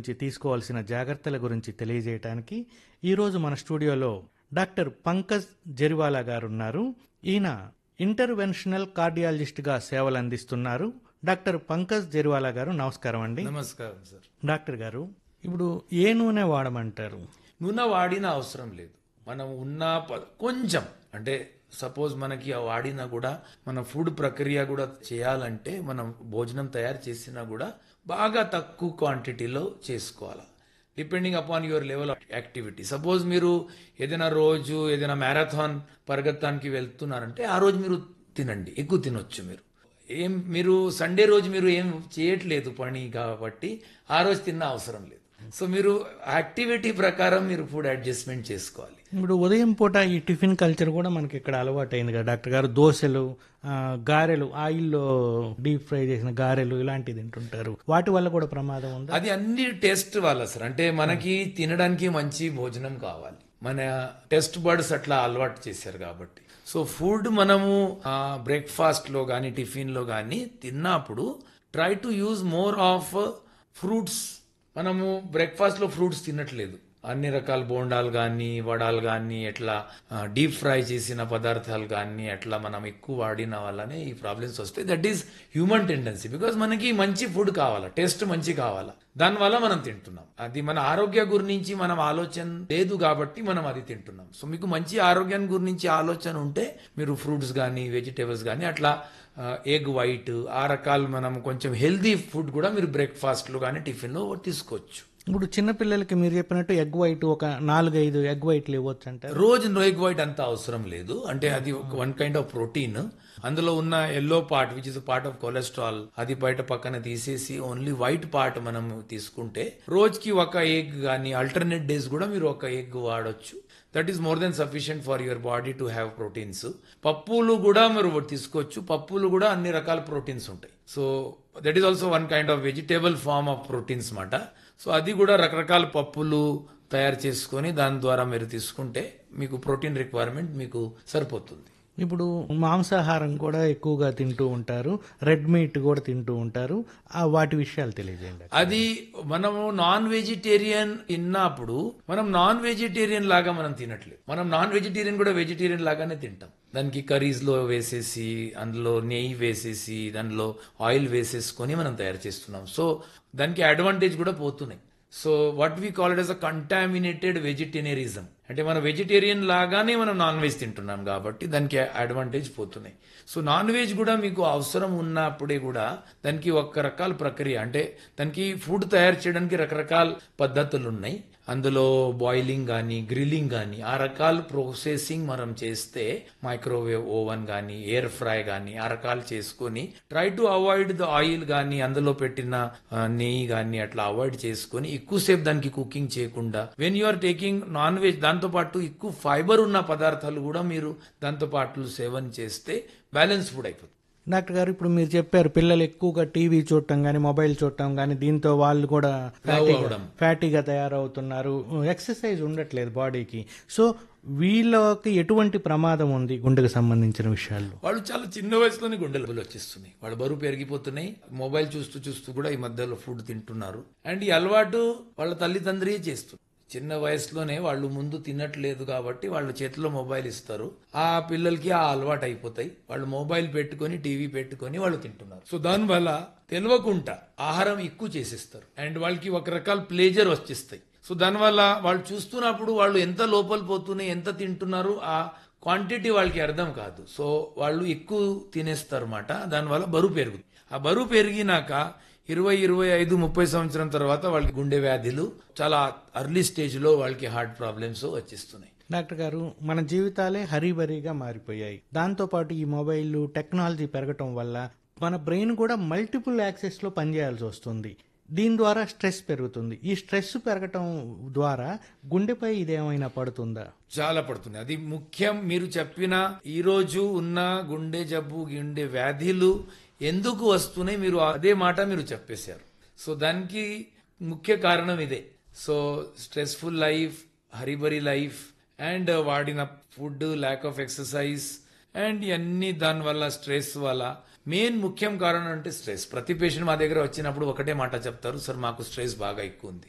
గురించి తీసుకోవాల్సిన జాగ్రత్తల గురించి తెలియజేయడానికి ఈరోజు మన స్టూడియోలో డాక్టర్ పంకజ్ జెరివాలా గారు ఉన్నారు ఈయన ఇంటర్వెన్షనల్ కార్డియాలజిస్ట్గా సేవలు అందిస్తున్నారు డాక్టర్ పంకజ్ జెరివాలా గారు నమస్కారం అండి నమస్కారం సార్ డాక్టర్ గారు ఇప్పుడు ఏ నూనె వాడమంటారు నూనె వాడిన అవసరం లేదు మనం ఉన్న ప- కొంచెం అంటే సపోజ్ మనకి ఆ వాడినా కూడా మన ఫుడ్ ప్రక్రియ కూడా చేయాలంటే మనం భోజనం తయారు చేసినా కూడా బాగా తక్కువ క్వాంటిటీలో చేసుకోవాలి depending upon your level of activity suppose మీరు ఏదైనా రోజు ఏదైనా మ్యారథాన్ పరిగెత్తానికి వెళ్తున్నారంటే ఆ రోజు మీరు తినండి ఎక్కువ తినొచ్చు మీరు ఏం మీరు సండే రోజు మీరు ఏం చేయట్లేదు పని కాబట్టి ఆ రోజు తిన్న అవసరం లేదు సో మీరు యాక్టివిటీ ప్రకారం మీరు ఫుడ్ అడ్జస్ట్మెంట్ చేసుకోవాలి ఇప్పుడు ఉదయం పూట ఈ టిఫిన్ కల్చర్ కూడా మనకి ఇక్కడ అలవాటు అయింది కదా డాక్టర్ గారు దోశలు ఆ, గారెలు ఆయిల్లో డీప్ ఫ్రై చేసిన గారెలు ఇలాంటివి తింటుంటారు వాటి వల్ల కూడా ప్రమాదం ఉందా అది అన్ని టెస్ట్ వాళ్ళ సార్ అంటే మనకి తినడానికి మంచి భోజనం కావాలి మన టెస్ట్ బర్డ్స్ అట్లా అలవాటు చేశారు కాబట్టి సో ఫుడ్ మనము బ్రేక్ఫాస్ట్ లో కానీ టిఫిన్ లో కానీ తిన్నప్పుడు try to use more of fruits మనము బ్రేక్ఫాస్ట్ లో ఫ్రూట్స్ తినట్లేదు అన్ని రకాల బోండాలు కానీ వడాలు కానీ ఎట్లా డీప్ ఫ్రై చేసిన పదార్థాలు కానీ అట్లా మనం ఎక్కువ వాడిన వల్లనే ఈ ప్రాబ్లమ్స్ వస్తాయి that is human tendency because మనకి మంచి ఫుడ్ కావాలా టేస్ట్ మంచి కావాలా దానివల్ల మనం తింటున్నాం అది మన ఆరోగ్య గురించి మనం ఆలోచన లేదు కాబట్టి మనం అది తింటున్నాం సో మీకు మంచి ఆరోగ్యం గురించి ఆలోచన ఉంటే మీరు ఫ్రూట్స్ కానీ వెజిటేబుల్స్ కానీ అట్లా ఎగ్ వైట్ ఆ రకాలు మనం కొంచెం హెల్దీ ఫుడ్ కూడా మీరు బ్రేక్ఫాస్ట్లో కానీ టిఫిన్లో తీసుకోవచ్చు ఇప్పుడు చిన్నపిల్లలకి మీరు చెప్పినట్టు ఎగ్ వైట్ ఒక నాలుగైదు ఎగ్ వైట్లు ఇవ్వచ్చు అంటారు రోజు ఎగ్ వైట్ అంత అవసరం లేదు అంటే అది ఒక వన్ కైండ్ ఆఫ్ ప్రోటీన్ అందులో ఉన్న yellow part which is part of cholesterol అది బయట పక్కన తీసేసి ఓన్లీ వైట్ పార్ట్ మనం తీసుకుంటే రోజుకి ఒక ఎగ్ కానీ ఆల్టర్నేట్ డేస్ కూడా మీరు ఒక ఎగ్ వాడొచ్చు that is more than sufficient for your body to have proteins పప్పులు కూడా మీరు తీసుకోవచ్చు పప్పులు కూడా అన్ని రకాల ప్రోటీన్స్ ఉంటాయి so that is also one kind of vegetable form of proteins మాట సో అది కూడా రకరకాల పప్పులు తయారు చేసుకొని దాని ద్వారా మీరు తీసుకుంటే మీకు ప్రోటీన్ రిక్వైర్మెంట్ మీకు సరిపోతుంది ఇప్పుడు మాంసాహారం కూడా ఎక్కువగా తింటూ ఉంటారు రెడ్ మీట్ కూడా తింటూ ఉంటారు ఆ వాటి విషయాలు తెలియజేయండి అది మనము నాన్ వెజిటేరియన్ తిన్నప్పుడు మనం నాన్ వెజిటేరియన్ లాగా మనం తినట్లేదు మనం నాన్ వెజిటేరియన్ కూడా వెజిటేరియన్ లాగానే తింటాం దానికి కర్రీస్ లో వేసేసి అందులో నెయ్యి వేసేసి దానిలో ఆయిల్ వేసేసుకొని మనం తయారు చేస్తున్నాం సో దానికి అడ్వాంటేజ్ కూడా పోతున్నాయి so what we call it as a contaminated vegetarianism అంటే మన వెజిటేరియన్ లాగానే మనం నాన్ వెజ్ తింటున్నాం కాబట్టి దానికి అడ్వాంటేజ్ పోతున్నాయి సో నాన్ వెజ్ కూడా మీకు అవసరం ఉన్నప్పుడే కూడా దానికి ఒక రకాల ప్రక్రియ అంటే దానికి ఫుడ్ తయారు చేయడానికి రకరకాల పద్ధతులు ఉన్నాయి అందులో బాయిలింగ్ కానీ గ్రిల్లింగ్ కానీ ఆ రకాల ప్రాసెసింగ్ మనం చేస్తే మైక్రోవేవ్ ఓవెన్ కానీ ఎయిర్ ఫ్రై కానీ ఆ రకాలు చేసుకొని try to avoid the oil కానీ అందులో పెట్టిన ఆ, నెయ్యి కానీ అట్లా అవాయిడ్ చేసుకొని ఎక్కువసేపు దానికి కుకింగ్ చేయకుండా when you are taking non veg దాంతో పాటు ఎక్కువ ఫైబర్ ఉన్న పదార్థాలు కూడా మీరు దాంతో పాటు సేవన చేస్తే బ్యాలెన్స్ ఫుడ్ అయిపోతుంది డాక్టర్ గారు ఇప్పుడు మీరు చెప్పారు పిల్లలు ఎక్కువగా టీవీ చూడటం కానీ మొబైల్ చూడటం కానీ దీంతో వాళ్ళు కూడా ఫ్యాటీగా అవడం. ఫ్యాటీగా తయారవుతున్నారు ఎక్సర్సైజ్ ఉండట్లేదు బాడీకి సో వీళ్ళకి ఎటువంటి ప్రమాదం ఉంది గుండెకు సంబంధించిన విషయాల్లో వాళ్ళు చాలా చిన్న వయసులోనే గుండెల జబ్బులు వచ్చేస్తున్నాయి వాళ్ళ బరువు పెరిగిపోతున్నాయి మొబైల్ చూస్తూ చూస్తూ కూడా ఈ మధ్యలో ఫుడ్ తింటున్నారు అండ్ ఈ అలవాటు వాళ్ళ తల్లిదండ్రియే చేస్తున్నారు చిన్న వయసులోనే వాళ్ళు ముందు తినట్లేదు కాబట్టి వాళ్ళ చేతిలో మొబైల్ ఇస్తారు ఆ పిల్లలకి ఆ అలవాటు అయిపోతాయి వాళ్ళు మొబైల్ పెట్టుకొని టీవీ పెట్టుకొని వాళ్ళు తింటున్నారు సో దానివల్ల తెలియకుండా ఆహారం ఎక్కువ చేసేస్తారు అండ్ వాళ్ళకి ఒక రకాల ప్లేజర్ వచ్చేస్తాయి సో దానివల్ల వాళ్ళు చూస్తున్నప్పుడు వాళ్ళు ఎంత లోపల పోతున్నాయి ఎంత తింటున్నారు ఆ క్వాంటిటీ వాళ్ళకి అర్థం కాదు సో వాళ్ళు ఎక్కువ తినేస్తారు అన్నమాట దానివల్ల బరువు పెరుగుతుంది ఆ బరువు పెరిగినాక ఇరవై ఇరవై ఐదు ముప్పై సంవత్సరం తర్వాత వాళ్ళకి గుండె వ్యాధులు చాలా అర్లీ స్టేజ్ లో వాళ్ళకి హార్ట్ ప్రాబ్లమ్స్ వచ్చేస్తున్నాయి డాక్టర్ గారు మన జీవితాలే హరీబరీగా మారిపోయాయి దాంతోపాటు ఈ మొబైల్ టెక్నాలజీ పెరగటం వల్ల మన బ్రెయిన్ కూడా మల్టిపుల్ యాక్సెస్ లో పనిచేయాల్సి వస్తుంది దీని ద్వారా స్ట్రెస్ పెరుగుతుంది ఈ స్ట్రెస్ పెరగటం ద్వారా గుండెపై ఇదేమైనా పడుతుందా చాలా పడుతుంది అది ముఖ్యం మీరు చెప్పిన ఈ రోజు ఉన్న గుండె జబ్బు గుండె వ్యాధులు ఎందుకు వస్తున్నాయి మీరు అదే మాట మీరు చెప్పేశారు సో దానికి ముఖ్య కారణం ఇదే so stressful life hurry burry life and వాడిన food lack of exercise and ఇవన్నీ దాని వల్ల స్ట్రెస్ వల్ల మెయిన్ ముఖ్యం కారణం అంటే స్ట్రెస్ ప్రతి పేషెంట్ మా దగ్గర వచ్చినప్పుడు ఒకటే మాట చెప్తారు సార్ మాకు స్ట్రెస్ బాగా ఎక్కువ ఉంది